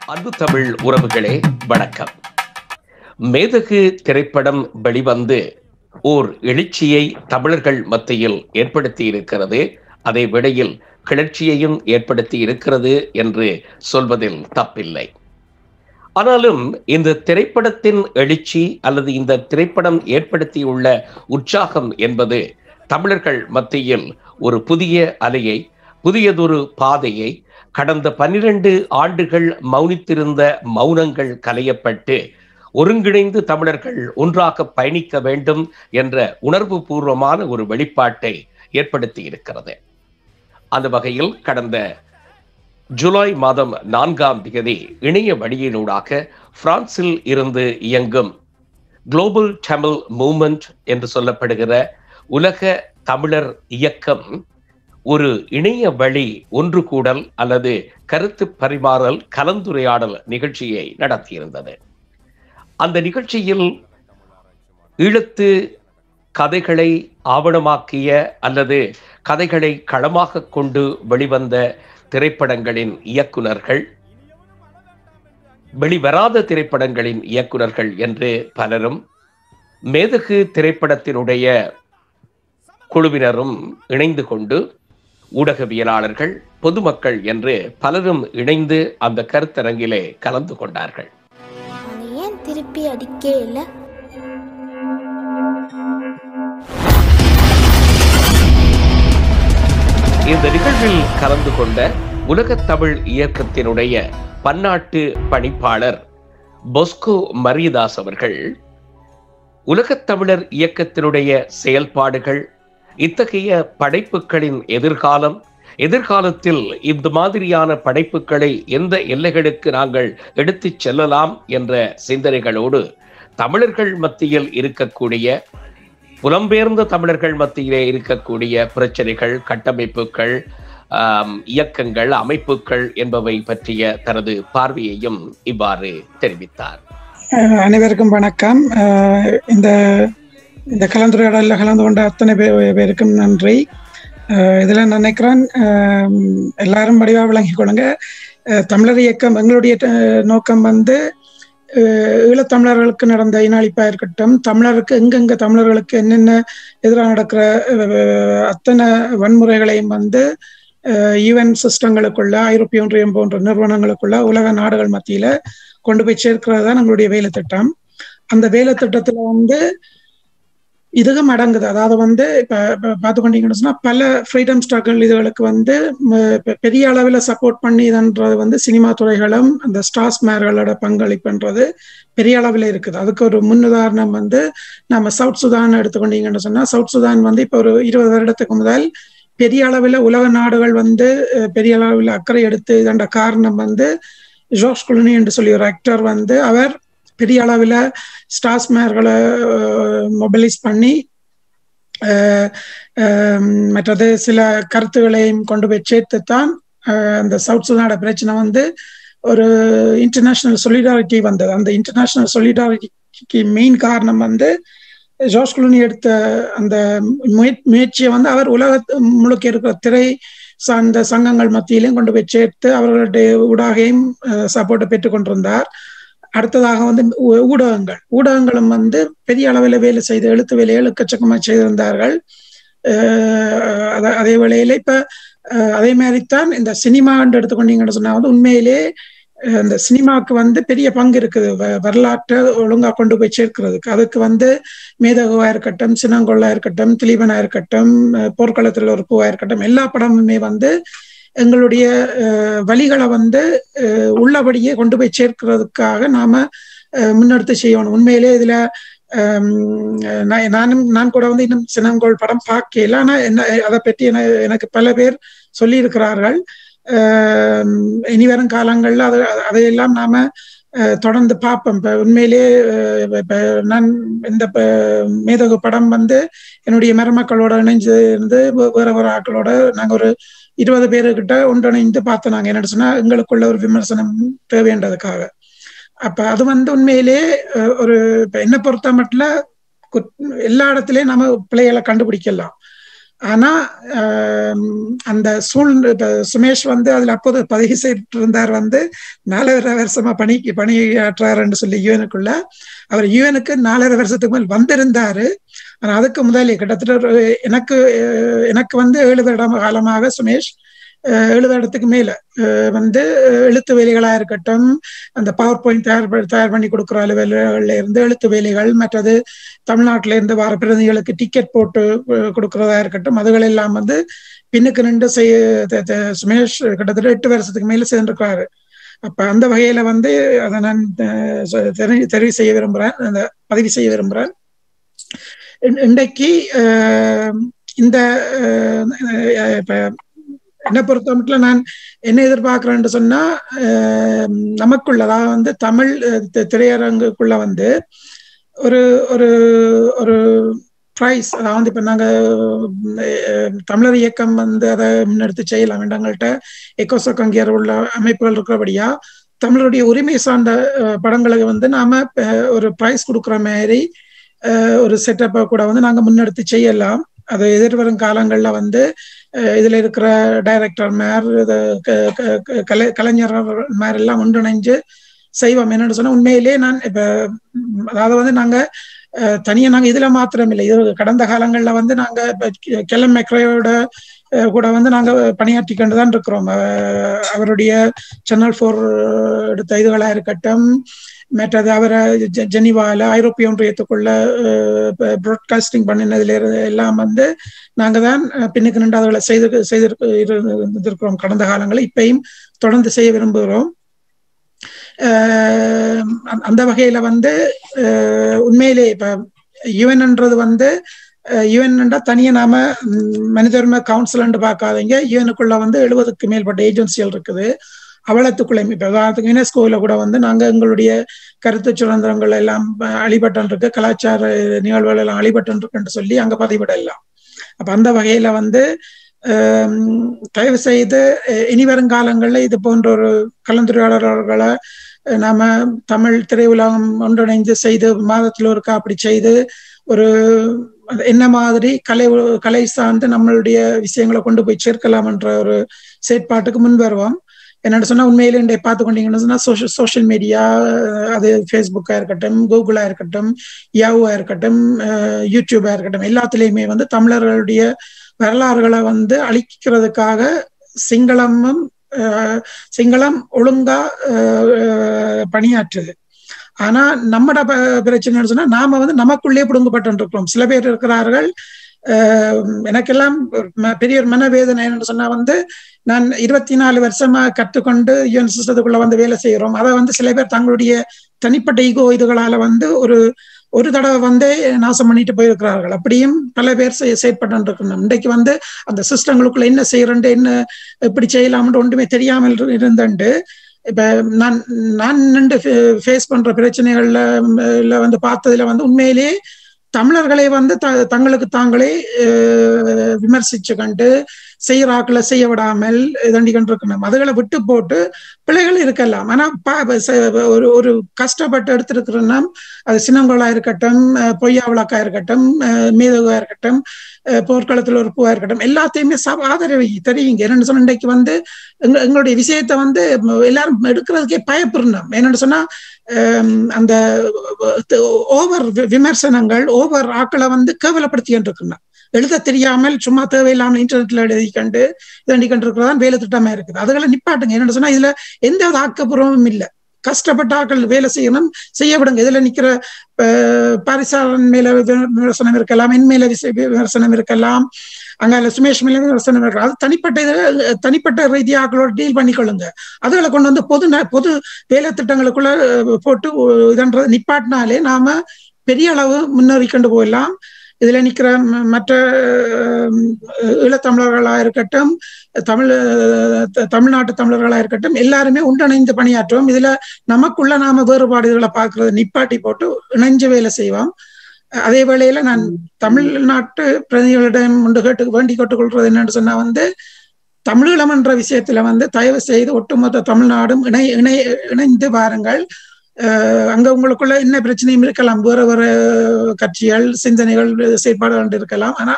அன்பு தமிழ் உறவுகளே வணக்கம் மேதகு திரைப்படம் வெளிவந்து ஓர் எழுச்சியை தமிழர்கள் மத்தியில் ஏற்படுத்தி இருக்கிறது அதே வேளையில் கிளர்ச்சியையும் ஏற்படுத்தி இருக்கிறது என்று சொல்வதில் தப்பில்லை ஆனாலும் இந்த திரைப்படத்தின் எழுச்சி அல்லது இந்த திரைப்படம் ஏற்படுத்தியுள்ள உற்சாகம் என்பது தமிழர்கள் மத்தியில் ஒரு புதிய அலையை புதியதொரு பாதையை கடந்த பன்னிரண்டு ஆண்டுகள் மௌனித்திருந்த மௌனங்கள் கலையப்பட்டு ஒருங்கிணைந்து தமிழர்கள் ஒன்றாக பயணிக்க வேண்டும் என்ற உணர்வு பூர்வமான ஒரு வெளிப்பாட்டை ஏற்படுத்தி இருக்கிறது அந்த வகையில் கடந்த ஜூலை மாதம் நான்காம் தேதி இணைய வழியினூடாக பிரான்சில் இருந்து இயங்கும் குளோபல் தமிழ் மூமெண்ட் என்று சொல்லப்படுகிற உலக தமிழர் இயக்கம் ஒரு இணைய வழி ஒன்று கூடல் அல்லது கருத்து பரிமாறல் கலந்துரையாடல் நிகழ்ச்சியை நடத்தியிருந்தது அந்த நிகழ்ச்சியில் ஈழத்து கதைகளை ஆவணமாக்கிய அல்லது கதைகளை களமாக கொண்டு வெளிவந்த திரைப்படங்களின் இயக்குனர்கள் வெளிவராத திரைப்படங்களின் இயக்குனர்கள் என்று பலரும் மேதகு திரைப்படத்தினுடைய குழுவினரும் இணைந்து கொண்டு ஊடகவியலாளர்கள் பொதுமக்கள் என்று பலரும் இணைந்து அந்த கருத்தரங்கிலே கலந்து கொண்டார்கள் அவனை ஏன் திருப்பி அடிக்கே இல்லை இந்த நிகழ்வில் கலந்து கொண்ட உலகத் தமிழ் இயக்கத்தினுடைய பன்னாட்டு பணிப்பாளர் பொஸ்கோ மரியதாஸ் அவர்கள் உலகத் தமிழர் இயக்கத்தினுடைய செயல்பாடுகள் இத்தகைய படைப்புகளின் எதிர்காலம் எதிர்காலத்தில் இந்த மாதிரியான படைப்புகளை எந்த எல்லைகளுக்கு நாங்கள் எடுத்துச் செல்லலாம் என்ற சிந்தனைகளோடு தமிழர்கள் மத்தியில் இருக்கக்கூடிய புலம்பெயர்ந்த தமிழர்கள் மத்தியிலே இருக்கக்கூடிய பிரச்சனைகள் கட்டமைப்புகள் ஆம், இயக்கங்கள் அமைப்புகள் என்பவை பற்றிய தனது பார்வையையும் இவ்வாறு தெரிவித்தார் அஹ் அனைவருக்கும் வணக்கம் அஹ் இந்த இந்த கலந்துரையாடலில் கலந்து கொண்ட அத்தனை பேர் பேருக்கும் நன்றி அஹ் இதுல நான் நினைக்கிறேன் அஹ் எல்லாரும் வடிவாக விளங்கிக் கொள்ளுங்க அஹ் தமிழர் இயக்கம் எங்களுடைய ட- நோக்கம் வந்து அஹ் ஈழத்தமிழர்களுக்கு நடந்த இனாளிப்பா இருக்கட்டும் தமிழருக்கு எங்கெங்க தமிழர்களுக்கு என்னென்ன எதிராக நடக்கிற அஹ் அத்தனை வன்முறைகளையும் வந்து யுஎன் சிஸ்டங்களுக்குள்ள ஐரோப்பிய ஒன்றியம் போன்ற நிறுவனங்களுக்குள்ள உலக நாடுகள் மத்தியில கொண்டு போய் சேர்க்கிறது தான் நம்மளுடைய வேலை திட்டம் அந்த வேலை திட்டத்துல வந்து இதுவும் அடங்குது அதாவது வந்து இப்ப இப்ப பார்த்து கொண்டீங்கன்னு சொன்னா பல ஃப்ரீடம் ஸ்ட்ரகிள் இதுகளுக்கு வந்து ம- பெ- பெரிய அளவில் சப்போர்ட் பண்ணி இதுன்றது வந்து சினிமா துறைகளும் அந்த ஸ்டார்ஸ் மேர்களோட பங்களிப்புன்றது பெரிய அளவில் இருக்குது அதுக்கு ஒரு முன்னுதாரணம் வந்து நம்ம சவுத் சுதான் எடுத்துக்கொண்டீங்கன்னு சொன்னா சவுத் சுதான் வந்து இப்போ ஒரு இருபது வருடத்துக்கு முதல் பெரிய அளவில் உலக நாடுகள் வந்து அஹ், பெரிய அளவில் அக்கறை எடுத்து இதண்ட காரணம் வந்து ஜோர்ஜ் குலுனி என்று சொல்லி ஒரு ஆக்டர் வந்து அவர் பெரிய அளவில் ஸ்டார்ஸ் மேர்களை மொபைலைஸ் பண்ணி அஹ், அஹ், மற்றது சில கருத்துக்களையும் கொண்டு போய் சேர்த்துத்தான் அஹ், அந்த சவுத் சுதானோட பிரச்சனை வந்து ஒரு இன்டர்நேஷனல் சொலிடாரிட்டி வந்தது அந்த இன்டர்நேஷனல் சொலிடாரிட்டிக்கு மெயின் காரணம் வந்து ஜோர்ஜ் குலுனி எடுத்த அந்த முய- முயற்சியை வந்து அவர் உலக முழுக்க இருக்கிற திரை சார்ந்த சங்கங்கள் மத்தியிலையும் கொண்டு போய் சேர்த்து அவர்களுடைய ஊடாகையும் சப்போர்ட்டை பெற்றுக் கொண்டிருந்தார் அடுத்ததாக வந்து ஊ- ஊடகங்கள் ஊடகங்களும் வந்து பெரிய அளவில் வேலை செய்து எழுத்து வேலையை எக்கச்சக்கமாக செய்திருந்தார்கள் அஹ் அத- அதே வேளையில இப்ப அஹ் அதே மாதிரித்தான் இந்த சினிமான்னு எடுத்துக்கொண்டீங்கன்னு சொன்னா வந்து உண்மையிலே அஹ் இந்த சினிமாவுக்கு வந்து பெரிய பங்கு இருக்குது வ- வரலாற்றை ஒழுங்கா கொண்டு போய் சேர்க்கிறதுக்கு அதுக்கு வந்து மேதகுவா இருக்கட்டும் சினங்கொள்ளா இருக்கட்டும் திலீபனா இருக்கட்டும் அஹ் போர்க்களத்தில் ஒரு பூவா இருக்கட்டும் எல்லா படமுமே வந்து எங்களுடைய அஹ், வழிகளை வந்து அஹ், உள்ளபடியே கொண்டு போய் சேர்க்கிறதுக்காக நாம அஹ், முன்னெடுத்து செய்யணும் உண்மையிலே இதுல ஹம், நான் நானும் நான் கூட வந்து இன்னும் சினங்கோள் படம் பார்க்கல ஆனா என்ன அதை பற்றி என எனக்கு பல பேர் சொல்லியிருக்கிறார்கள் அஹ், இனி வரும் காலங்கள்ல அது அதையெல்லாம் நாம அஹ், தொடர்ந்து பார்ப்போம் இப்ப உண்மையிலே அஹ், இப்ப நான் இந்த ப- மேதகு படம் வந்து என்னுடைய மருமக்களோட இணைஞ்சு இருந்து வே- வேற வேற ஆட்களோட நாங்க ஒரு இருபது பேருக்கிட்ட ஒன்றிணைந்து பார்த்தோம் நாங்க என்ன சொன்னா எங்களுக்குள்ள ஒரு விமர்சனம் தேவைன்றதுக்காக அப்ப அது வந்து உண்மையிலே அஹ், ஒரு இப்ப என்ன பொறுத்த மட்டும் குத்- எல்லா இடத்துலயும் நம்ம பிள்ளைகளை கண்டுபிடிக்கலாம் ஆனா ஆம், அந்த சூழ்நிலை இப்ப சுமேஷ் வந்து அதுல அப்போது பதவி செய்து இருந்தார் வந்து நாலரை வருஷமா பணிக்கு பணியாற்றாருன்னு சொல்லி யூஎனுக்குள்ள அவர் யூஎனுக்கு நாலரை வருஷத்துக்கு மேல் வந்திருந்தாரு ஆனா அதுக்கு முதலே கிட்டத்தட்ட ஒரு எனக்கு அஹ், எனக்கு வந்து ஏழு வருடம் காலமாக சுமேஷ் அஹ், ஏழு வருடத்துக்கு மேல அஹ், வந்து அஹ், எழுத்து வேலைகளா இருக்கட்டும் அந்த பவர் பாயிண்ட் தயார் ப- தயார் பண்ணி கொடுக்குற அலுவலகங்கள்ல இருந்து எழுத்து வேலைகள் மற்றது தமிழ்நாட்டில இருந்து வர பிரதிநிதிகளுக்கு டிக்கெட் போட்டு அஹ், கொடுக்கறதா இருக்கட்டும் அதுகள் எல்லாம் வந்து பின்னுக்கு நின்று செய்ய த- த- சுமேஷ் கிட்டத்தட்ட எட்டு வருஷத்துக்கு மேல சேர்ந்திருக்காரு அப்ப அந்த வகையில வந்து அதை நான் அஹ், சொ- தெரி- தெரிவு செய்ய விரும்புறேன் அந்த பதிவு செய்ய விரும்புறேன் இன்- இன்றைக்கு அஹ், இந்த அஹ், அஹ், இப்ப என்னை பொறுத்த மட்டும் நான் என்ன எதிர்பார்க்கிறேன்னு சொன்னா அஹ், நமக்குள்ள அதாவது வந்து தமிழ் அஹ், தி- திரையரங்குக்குள்ள வந்து ஒரு ஒரு ஒரு ப்ரைஸ் அதாவது இப்ப நாங்க அஹ், தமிழர் இயக்கம் வந்து அதை முன்னெடுத்து செய்யலாம் எங்கள்கிட்ட எக்கோசக்கங்கியர் உள்ள அமைப்புகள் இருக்கிறபடியா தமிழருடைய உரிமை சார்ந்த அஹ், படங்களுக்கு வந்து நாம அஹ், ஒரு ப்ரைஸ் கொடுக்குற மாதிரி அஹ், ஒரு செட்டப்பை கூட வந்து நாங்க முன்னெடுத்து செய்யலாம் அது எதிர்வரும் காலங்கள்ல வந்து அஹ், இதுல இருக்கிற டைரக்டர் மேர் இது க- க- க- கலை கலைஞர் மேர் எல்லாம் ஒன்றிணைஞ்சு செய்வோம் என்னன்னு சொன்னா உண்மையிலே நான் இப்ப ம், அதாவது வந்து நாங்க அஹ், தனியா நாங்க இதுல மாத்திரம் இல்லை இது கடந்த காலங்கள்ல வந்து நாங்க இப்ப கெ- கெல்லம் மெக்ரையோட அஹ், கூட வந்து நாங்க பணியாற்றி கொண்டு தான் இருக்கிறோம் அஹ், அவருடைய சேனல் ஃபோர் எடுத்த இதுகளா இருக்கட்டும் மற்றது அவரை ஜெ- ஜெனீவால ஐரோப்பிய ஒன்றியத்துக்குள்ள ப்ராட்காஸ்டிங் பண்ணினதுல இருந்து எல்லாம் வந்து நாங்க தான் அஹ், பின்னுக்கு நின்று அதுகளை செய்து செய்திருக்க இருந்திருக்கிறோம் கடந்த காலங்களில் இப்பயும் தொடர்ந்து செய்ய விரும்புகிறோம் அஹ் அந்த- அந்த வகையில வந்து அஹ் உண்மையிலே இப்ப யுஎன்ன்றது வந்து யுஎன் தனியா நாம ம், மனித உரிமை கவுன்சில் பார்க்காதீங்க யுஎனுக்குள்ள வந்து எழுபதுக்கு மேற்பட்ட ஏஜென்சிகள் இருக்குது அவலத்துக்குள்ளே இப்ப உதாரணத்துக்கு யுனெஸ்கோவில் கூட வந்து நாங்க எங்களுடைய கருத்து சுதந்திரங்கள் எல்லாம் அழிபட்டன் இருக்கு கலாச்சார நிகழ்வுகள் எல்லாம் அழிபட்டன் இருக்குன்னு சொல்லி அங்க பதிவிடலாம் அப்ப அந்த வகையில வந்து ஆம், தயவு செய்து அஹ், இனி வருங்காலங்களில் இது போன்ற ஒரு கலந்துரையாடல்களை அஹ், நாம தமிழ் திரையுலகம் ஒன்றிணைந்து செய்து மாதத்தில் ஒருக்கா அப்படி செய்து ஒரு அது என்ன மாதிரி கலை உ- கலை சார்ந்து நம்மளுடைய விஷயங்களை கொண்டு போய் சேர்க்கலாம் என்ற ஒரு செயற்பாட்டுக்கு முன் வருவோம் என்னென்னு சொன்னா உண்மையிலே இன்றைய பார்த்து கொண்டீங்கன்னு சொன்னா சோஷியல் சோஷியல் மீடியா அது ஃபேஸ்புக்கா இருக்கட்டும் கூகுளா இருக்கட்டும் யாவா இருக்கட்டும் அஹ், யூடியூபா இருக்கட்டும் எல்லாத்துலேயுமே வந்து தமிழர்களுடைய வரலாறுகளை வந்து அழிக்கிறதுக்காக சிங்களமும் அஹ், சிங்களம் ஒழுங்கா அஹ், அஹ், பணியாற்றுது ஆனா நம்மட ப- பிரச்சனைன்னு சொன்னா நாம வந்து நமக்குள்ளே பிடுங்கப்பட்டு இருக்கிறோம் சில பேர் இருக்கிறார்கள் அஹ், எனக்கெல்லாம் ஒரு ம- பெரிய ஒரு மனவேதனை என்னன்னு சொன்னா வந்து நான் இருபத்தி நாலு வருஷமா கற்றுக்கொண்டு யுஎன் சிஸ்டத்துக்குள்ள வந்து வேலை செய்கிறோம் அதை வந்து சில பேர் தங்களுடைய தனிப்பட்ட ஈகோ இதுகளால வந்து ஒரு ஒரு தடவை வந்து நாசம் பண்ணிட்டு போயிருக்கிறார்கள் அப்படியும் பல பேர் செய்- செயற்பட்டு இருக்கணும் இன்றைக்கு வந்து அந்த சிஸ்டங்களுக்குள்ள என்ன செய்யறேன் என்ன எப்படி செய்யலாம்னு ஒன்றுமே தெரியாமல் இரு- இருந்தண்டு இப்ப நான் நான் நின்று ஃபேஸ் பண்ற பிரச்சனைகள்ல ம், ல வந்து பார்த்ததுல வந்து உண்மையிலேயே தமிழர்களை வந்து த- தங்களுக்கு தாங்களே அஹ், விமர்சிச்சு கண்டு செய்யறாக்களை செய்ய விடாமல் தண்டி கொண்டிருக்கணும் அதுகளை விட்டு போட்டு பிள்ளைகள் இருக்கலாம் ஆனா பா- ச- ஒரு ஒரு கஷ்டப்பட்டு எடுத்திருக்கிறோம்னா அது சின்னங்கோளா இருக்கட்டும் அஹ், பொய்யா விளக்கா இருக்கட்டும் அஹ், மீதகா இருக்கட்டும் அஹ், போர்க்களத்தில் ஒரு பூவா இருக்கட்டும் எல்லாத்தையுமே சப ஆதரவு தெரியுங்க என்னன்னு சொன்னா இன்றைக்கு வந்து எங்க எங்களுடைய விஷயத்தை வந்து ம- எல்லாரும் எடுக்கிறதுக்கே பயப்படணும் என்னன்னு சொன்னா ஹம், அந்த ஓவர் விமர்சனங்கள் ஓவர் ஆக்களை வந்து கேவலப்படுத்திக்கிட்டு இருக்கணும் எழுத தெரியாமல் சும்மா தேவையில்லாமல் இன்டர்நெட்ல எழுதி கண்டு இதண்டி கண்டு இருக்கிறதான் வேலை திட்டமா இருக்குது அதுகளை நிப்பாட்டுங்க என்னன்னு சொன்னா இதுல எந்த ஒரு ஆக்கப்பூர்வமும் இல்லை கஷ்டப்பட்ட ஆட்கள் வேலை செய்யணும் செய்ய விடுங்க இதுல நிக்கிற அஹ், பாரிசாலன் மேல வி- விமர்சனம் இருக்கலாம் என் மேல விச- விமர்சனம் இருக்கலாம் அங்க சுமேஷ் மேல விமர்சனம் இருக்கலாம் அது தனிப்பட்ட இது தனிப்பட்ட ரீதியாக ஆக்களோட டீல் பண்ணிக்கொள்ளுங்க அதுகளை கொண்டு வந்து பொது ந- பொது வேலை திட்டங்களுக்குள்ள அஹ், போட்டு இதன்றது நிப்பாட்டினாலே நாம பெரிய அளவு முன்னேறி கொண்டு போயிடலாம் இதுல நிக்கிற ம- மற்ற அஹ், ஈழத்தமிழர்களா இருக்கட்டும் தமிழ் அஹ், த- தமிழ்நாட்டு தமிழர்களா இருக்கட்டும் எல்லாருமே ஒன்றிணைந்து பணியாற்றுவோம் இதுல நமக்குள்ள நாம வேறுபாடுகளை பார்க்கறத நிப்பாட்டி போட்டு இணைஞ்சு வேலை செய்வோம் அதே வேளையில நான் தமிழ்நாட்டு பிரதிநிதிகளிடம் ஒன்று கேட்டு வேண்டி கேட்டுக்கொள்றது என்னன்னு சொன்னா வந்து தமிழீழம் என்ற விஷயத்துல வந்து தயவு செய்து ஒட்டுமொத்த தமிழ்நாடும் இணை இணை இணைந்து வாருங்கள் அஹ் அங்க உங்களுக்குள்ள என்ன பிரச்சனையும் இருக்கலாம் வேற வேற கட்சிகள் சிந்தனைகள் செயற்பாடுகள் இருக்கலாம் ஆனா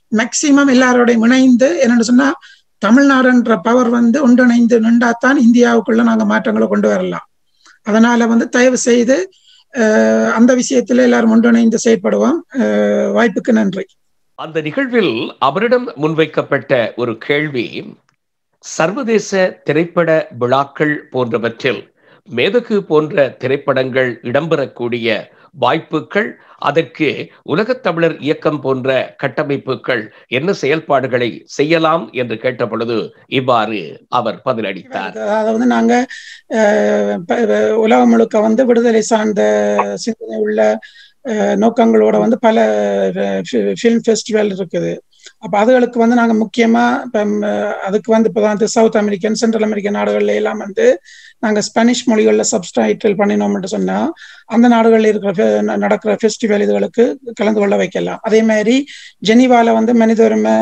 மேக்சிமம் எல்லாரோடையும் இணைந்து என்னன்னு சொன்னா தமிழ்நாடுன்ற பவர் வந்து ஒன்றிணைந்து நின்றாத்தான் இந்தியாவுக்குள்ள நாங்க மாற்றங்களை கொண்டு வரலாம் அதனால வந்து தயவு செய்து அஹ், அந்த விஷயத்துல எல்லாரும் ஒன்றிணைந்து செயற்படுவோம் அஹ், வாய்ப்புக்கு நன்றி அந்த நிகழ்வில் அவரிடம் முன்வைக்கப்பட்ட ஒரு கேள்வி சர்வதேச திரைப்பட விழாக்கள் போன்றவற்றில் மேதகு போன்ற திரைப்படங்கள் இடம்பெறக்கூடிய வாய்ப்புகள் அதற்கு உலகத் தமிழர் இயக்கம் போன்ற கட்டமைப்புகள் என்ன செயல்பாடுகளை செய்யலாம் என்று கேட்ட பொழுது இவ்வாறு அவர் பதிலளித்தார் அதாவது வந்து நாங்க அஹ், ப- ப- உலகம் முழுக்க வந்து விடுதலை சார்ந்த சிந்தனை உள்ள அஹ், நோக்கங்களோட வந்து பல ஃபிலிம் ஃபெஸ்டிவல் இருக்குது அப்ப அதுகளுக்கு வந்து நாங்க முக்கியமா இப்ப ம், அதுக்கு வந்து இப்போ வந்து சவுத் அமெரிக்கன் சென்ட்ரல் அமெரிக்கன் நாடுகள்ல எல்லாம் வந்து நாங்க ஸ்பானிஷ் மொழிகள்ல சப்ஸ்டைட்டில் பண்ணினோம்னு சொன்னா அந்த நாடுகள்ல இருக்கிற fe- ந- நடக்கிற ஃபெஸ்டிவல் இதுகளுக்கு கலந்து கொள்ள வைக்கலாம் அதே மாதிரி ஜெனீவால வந்து மனித உரிமை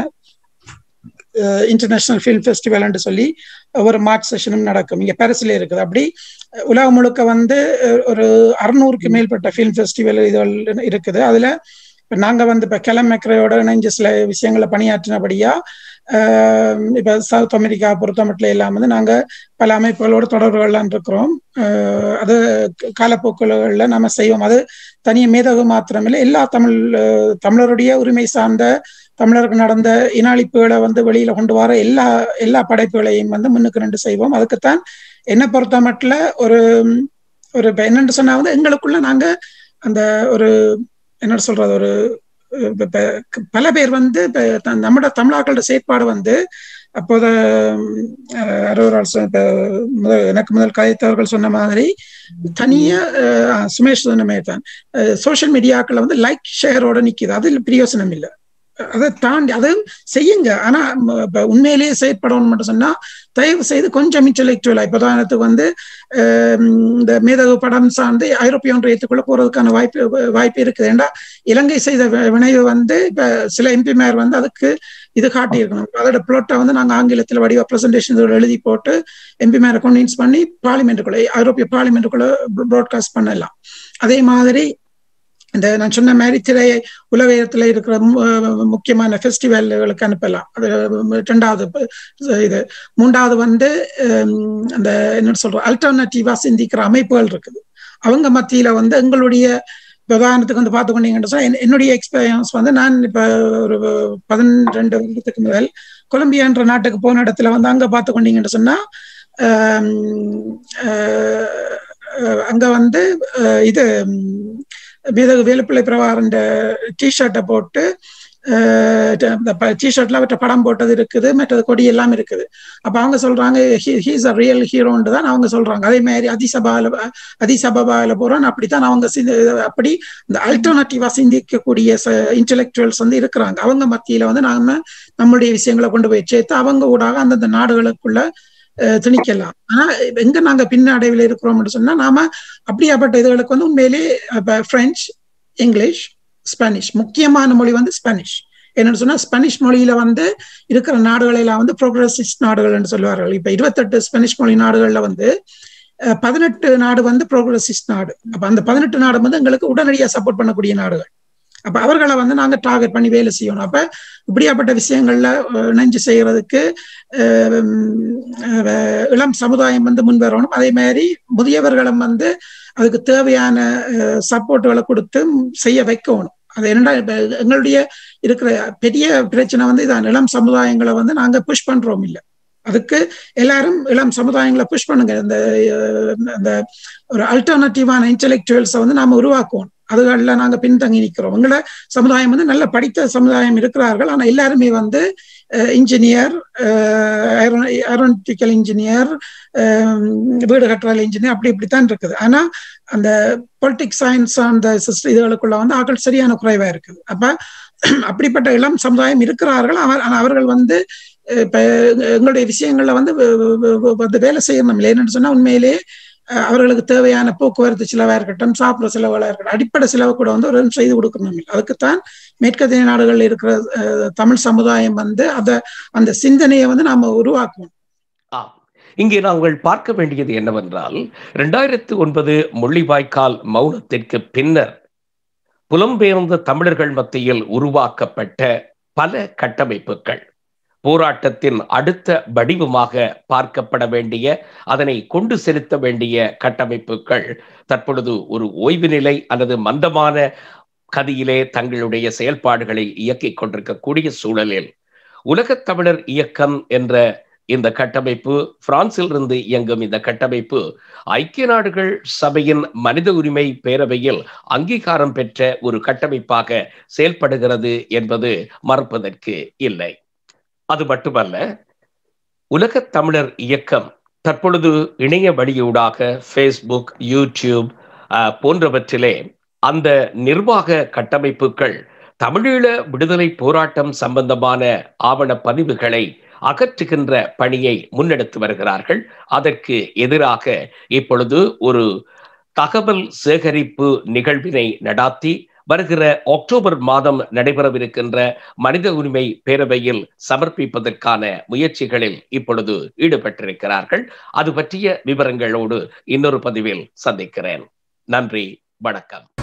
இன்டர்நேஷனல் ஃபிலிம் ஃபெஸ்டிவல்னு சொல்லி ஒரு மார்ச் செஷனும் நடக்கும் இங்க பாரிஸ்ல இருக்குது அப்படி அஹ், உலகம் முழுக்க வந்து அஹ், ஒரு அறுநூறுக்கு மேற்பட்ட ஃபிலிம் ஃபெஸ்டிவல் இதுகள் இருக்குது அதுல இப்ப நாங்க வந்து இப்ப கிளமெக்கரையோட இணைஞ்சு சில விஷயங்களை பணியாற்றினபடியா ஆஹ் இப்ப சவுத் அமெரிக்கா பொறுத்த மட்டும் எல்லாம் வந்து நாங்க பல அமைப்புகளோட தொடர்புகள்லாம் இருக்கிறோம் ஆஹ் அது காலப்போக்குகளில் நம்ம செய்வோம் அது தனிய மேதகு மாத்திரமில்லை எல்லா தமிழ் ஆஹ் தமிழருடைய உரிமை சார்ந்த தமிழருக்கு நடந்த இனாளிப்புகளை வந்து வெளியில கொண்டு வர எல்லா எல்லா படைப்புகளையும் வந்து முன்னுக்கு நின்று செய்வோம் அதுக்குத்தான் என்னை பொறுத்த மட்டும் ஒரு ஒரு இப்ப என்னன்னு சொன்னா வந்து எங்களுக்குள்ள நாங்க அந்த ஒரு என்ன சொல்றது ஒரு இப்ப- இப்ப பல பேர் வந்து இப்ப த- நம்மட தமிழாக்களோட செயற்பாடு வந்து அப்போது அஹ், அறுவரால் சொ- இப்ப முதல் எனக்கு முதல் கதைத்தவர்கள் சொன்ன மாதிரி தனியா அஹ், சுமேஷ் சொன்ன மாதிரி தான் சோஷியல் மீடியாக்களை வந்து லைக் ஷேரோட நிக்குது அதில் பிரயோசனம் இல்லை அதை தாண்டி அதை செய்யுங்க ஆனா ம, இப்ப உண்மையிலேயே செயற்படணும்னு மட்டும் சொன்னா தயவு செய்து கொஞ்சம் இன்டலெக்சுவலா இப்ப உதாரணத்துக்கு வந்து அஹ், இந்த மேதகு படம் சார்ந்து ஐரோப்பிய ஒன்றியத்துக்குள்ள போறதுக்கான வாய்ப்பு வாய்ப்பு இருக்குது ஏண்டா இலங்கை செய்த வி- வினைவு வந்து இப்ப சில எம்பிமார் வந்து அதுக்கு இது காட்டியிருக்கணும் அதோட பிளாட்டை வந்து நாங்க ஆங்கிலத்தில் வடிவ பிரசன்டேஷன் எழுதி போட்டு எம்பிமாரை கன்வின்ஸ் பண்ணி பார்லிமெண்ட்டுக்குள்ள ஐரோப்பிய பார்லிமெண்ட்டுக்குள்ள ப்ராட்காஸ்ட் பண்ணலாம் அதே மாதிரி இந்த நான் சொன்ன மாதிரி திரை உலகத்துல இருக்கிற மு- முக்கியமான ஃபெஸ்டிவல்களுக்கு அனுப்பலாம் அது ரெண்டாவது ப- இது மூன்றாவது வந்து ஹம், அந்த என்ன சொல்றோம் அல்டர்னேட்டிவா சிந்திக்கிற அமைப்புகள் இருக்குது அவங்க மத்தியில வந்து எங்களுடைய உதாரணத்துக்கு வந்து பார்த்து கொண்டீங்கன்னு சொன்னா என்- என்னுடைய எக்ஸ்பீரியன்ஸ் வந்து நான் இப்ப ஒரு பதினெண்டு வருடத்துக்கு முதல் கொலம்பியான்ற நாட்டுக்கு போன இடத்துல வந்து அங்க பார்த்து கொண்டீங்கன்னு சொன்னா ஆம், அஹ், அஹ், அங்க வந்து அஹ், இது ம், மேதகு வேலுப்பிள்ளை பிரபாகரன் டிஷர்ட்டை போட்டு டிஷர்ட்ல அவற்றை படம் போட்டது இருக்குது மற்றது கொடி எல்லாம் இருக்குது அப்ப அவங்க சொல்றாங்க ஹீஸ் அ ரியல் ஹீரோன்னு தான் அவங்க சொல்றாங்க அதே மாதிரி அதிசபால அதிசபால போறோம் அப்படித்தான் அவங்க சிந்த- அப்படி இந்த அல்டர்னேட்டிவா சிந்திக்கக்கூடிய இன்டெலெக்சுவல்ஸ் வந்து இருக்கிறாங்க அவங்க மத்தியில வந்து நாம நம்மளுடைய விஷயங்களை கொண்டு போய் சேர்த்து அவங்க ஊடாக அந்தந்த நாடுகளுக்குள்ள அஹ், திணிக்கலாம் ஆனா எங்க நாங்க பின்னடைவில் இருக்கிறோம்னு சொன்னா நாம அப்படியாப்பட்ட இதுகளுக்கு வந்து உண்மையிலே இப்ப பிரெஞ்சு இங்கிலீஷ் ஸ்பானிஷ் முக்கியமான மொழி வந்து ஸ்பானிஷ் என்னன்னு சொன்னா ஸ்பானிஷ் மொழியில வந்து இருக்கிற நாடுகள் எல்லாம் வந்து ப்ரோக்ரஸிஸ்ட் நாடுகள்னு சொல்லுவார்கள் இப்ப இருபத்தெட்டு ஸ்பானிஷ் மொழி நாடுகள்ல வந்து அஹ், பதினெட்டு நாடு வந்து ப்ரோக்ரஸிஸ்ட் நாடு அப்ப அந்த பதினெட்டு நாடு வந்து எங்களுக்கு உடனடியாக சப்போர்ட் பண்ணக்கூடிய நாடுகள் அப்ப அவர்களை வந்து நாங்க டார்கெட் பண்ணி வேலை செய்யணும் அப்ப இப்படியாப்பட்ட விஷயங்கள்ல அஹ், இணைஞ்சு செய்யறதுக்கு அஹ், அஹ், இளம் சமுதாயம் வந்து முன் வரணும் அதே மாதிரி முதியவர்களும் வந்து அதுக்கு தேவையான சப்போர்ட்டுகளை கொடுத்து செய்ய வைக்கணும் அது என்னடா இப்ப எங்களுடைய இருக்கிற பெரிய பிரச்சனை வந்து இதான் இளம் சமுதாயங்களை வந்து நாங்க புஷ் பண்றோம் இல்ல அதுக்கு எல்லாரும் இளம் சமுதாயங்களை புஷ் பண்ணுங்க இந்த அஹ், அந்த ஒரு அல்டர்னேட்டிவான இன்டெலெக்சுவல்ஸை வந்து நாம உருவாக்குவோம் அதுகளில் நாங்க பின்தங்கி நிற்கிறோம் எங்களை சமுதாயம் வந்து நல்ல படித்த சமுதாயம் இருக்கிறார்கள் ஆனா எல்லாருமே வந்து இன்ஜினியர் ஏரோனாட்டிக்கல் இன்ஜினியர் வீடு கட்டுறல் இன்ஜினியர் அப்படி இப்படித்தான் இருக்குது ஆனா அந்த பொலிட்டிக்ஸ் சயின்ஸ் அந்த சிஸ்டம் இதுகளுக்குள்ள வந்து ஆட்கள் சரியான குறைவா இருக்குது அப்ப அப்படிப்பட்ட இளம் சமுதாயம் இருக்கிறார்கள் அவர் ஆனா அவர்கள் வந்து அஹ், இப்ப எங்களுடைய விஷயங்கள்ல வந்து வ- வ- வ- வந்து வேலை செய்யணும் இல்லை என்னன்னு சொன்னா உண்மையிலே அஹ், அவர்களுக்கு தேவையான போக்குவரத்து செலவா இருக்கட்டும் சாப்பிட்ற செலவுகளா இருக்கட்டும் அடிப்படை செலவு கூட வந்து ஒரு செய்து கொடுக்கணும் இல்லை அதுக்குத்தான் மேற்கத்திய நாடுகளில் இருக்கிற அஹ், தமிழ் சமுதாயம் வந்து அத அந்த சிந்தனையை வந்து நாம உருவாக்குவோம் ஆம் இங்கே நாங்கள் பார்க்க வேண்டியது என்னவென்றால் இரண்டாயிரத்து ஒன்பது முள்ளிவாய்க்கால் மௌனத்திற்கு பின்னர் புலம்பெயர்ந்த தமிழர்கள் மத்தியில் உருவாக்கப்பட்ட பல கட்டமைப்புகள் போராட்டத்தின் அடுத்த வடிவமாக பார்க்கப்பட வேண்டிய அதனை கொண்டு செலுத்த வேண்டிய கட்டமைப்புகள் தற்பொழுது ஒரு ஓய்வு நிலை அல்லது மந்தமான கதியிலே தங்களுடைய செயல்பாடுகளை இயக்கிக் கொண்டிருக்கக்கூடிய சூழலில் உலகத் தமிழர் இயக்கம் என்ற இந்த கட்டமைப்பு பிரான்சில் இருந்து இயங்கும் இந்த கட்டமைப்பு ஐக்கிய நாடுகள் சபையின் மனித உரிமை பேரவையில் அங்கீகாரம் பெற்ற ஒரு கட்டமைப்பாக செயல்படுகிறது என்பது மறுப்பதற்கு இல்லை அது மட்டுமல்ல உலகத் தமிழர் இயக்கம் தற்பொழுது இணைய வழியூடாக ஃபேஸ்புக் யூடியூப் போன்றவற்றிலே அந்த நிர்வாக கட்டமைப்புகள் தமிழீழ விடுதலை போராட்டம் சம்பந்தமான ஆவண பதிவுகளை அகற்றுகின்ற பணியை முன்னெடுத்து வருகிறார்கள் அதற்கு எதிராக இப்பொழுது ஒரு தகவல் சேகரிப்பு நிகழ்வினை நடாத்தி வருகிற அக்டோபர் மாதம் நடைபெறவிருக்கின்ற மனித உரிமை பேரவையில் சமர்ப்பிப்பதற்கான முயற்சிகளில் இப்பொழுது ஈடுபட்டிருக்கிறார்கள் அது பற்றிய விவரங்களோடு இன்னொரு பதிவில் சந்திக்கிறேன் நன்றி வணக்கம்